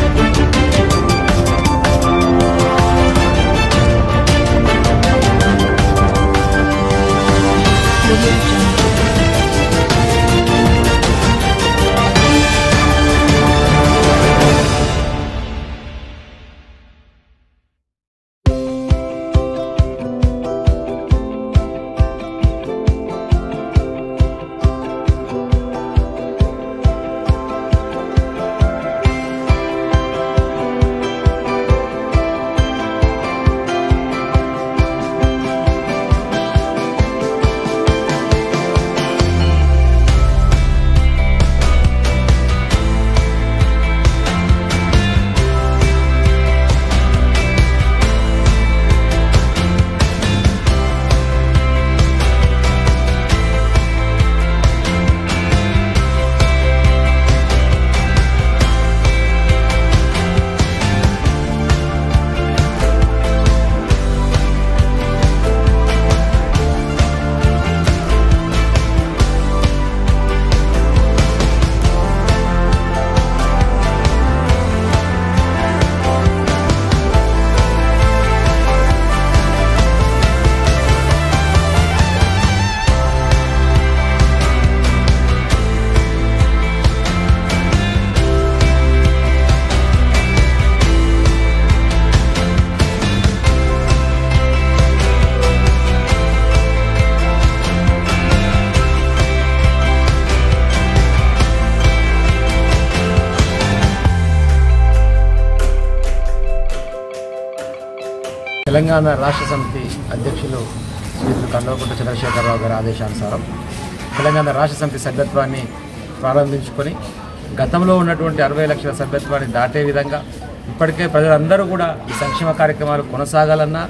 తెలంగాణ రాష్ట్ర సమితి అధ్యక్షులు శ్రీయులు కల్వకుంట్ల చంద్రశేఖరరావు గారి ఆదేశానుసారం తెలంగాణ రాష్ట్ర సమితి సభ్యత్వాన్ని ప్రారంభించుకొని గతంలో ఉన్నటువంటి అరవై లక్షల సభ్యత్వాన్ని దాటే విధంగా ఇప్పటికే ప్రజలందరూ కూడా ఈ సంక్షేమ కార్యక్రమాలు కొనసాగాలన్నా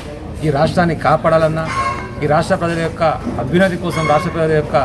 ఈ రాష్ట్రాన్ని కాపాడాలన్నా ఈ రాష్ట్ర ప్రజల యొక్క అభ్యున్నతి కోసం రాష్ట్ర ప్రజల యొక్క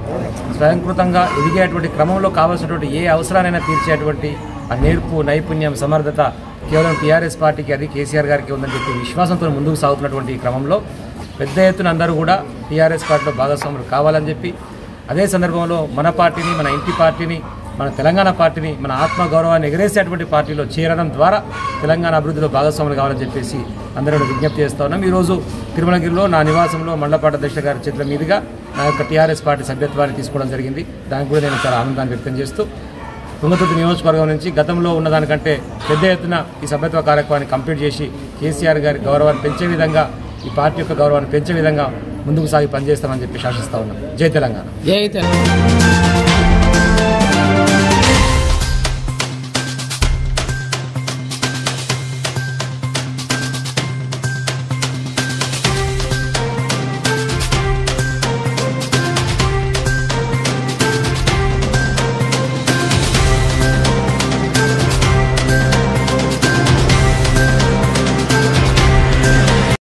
స్వయంకృతంగా ఎదిగేటువంటి క్రమంలో కావాల్సినటువంటి ఏ అవసరానైనా తీర్చేటువంటి ఆ నేర్పు నైపుణ్యం సమర్థత కేవలం టీఆర్ఎస్ పార్టీకి అది కేసీఆర్ గారికి ఉందని చెప్పి విశ్వాసంతో ముందుకు సాగుతున్నటువంటి ఈ క్రమంలో పెద్ద ఎత్తున అందరూ కూడా టీఆర్ఎస్ పార్టీలో భాగస్వాములు కావాలని చెప్పి అదే సందర్భంలో మన పార్టీని మన ఇంటి పార్టీని మన తెలంగాణ పార్టీని మన ఆత్మ గౌరవాన్ని ఎగరేసేటువంటి పార్టీలో చేరడం ద్వారా తెలంగాణ అభివృద్ధిలో భాగస్వాములు కావాలని చెప్పేసి అందరూ విజ్ఞప్తి చేస్తా ఉన్నాం ఈరోజు తిరుమలగిరిలో నా నివాసంలో మండపాట అధ్యక్ష గారి చేతుల మీదుగా నా యొక్క టీఆర్ఎస్ పార్టీ సభ్యత్వాన్ని తీసుకోవడం జరిగింది దానికి కూడా నేను చాలా ఆనందాన్ని వ్యక్తం చేస్తూ తుంగతుర్తి నియోజకవర్గం నుంచి గతంలో ఉన్నదానికంటే పెద్ద ఎత్తున ఈ సభ్యత్వ కార్యక్రమాన్ని కంప్లీట్ చేసి కేసీఆర్ గారి గౌరవాన్ని పెంచే విధంగా ఈ పార్టీ యొక్క గౌరవాన్ని పెంచే విధంగా ముందుకు సాగి పనిచేస్తామని చెప్పి శాసిస్తా ఉన్నాం జై తెలంగాణ జై తెలంగాణ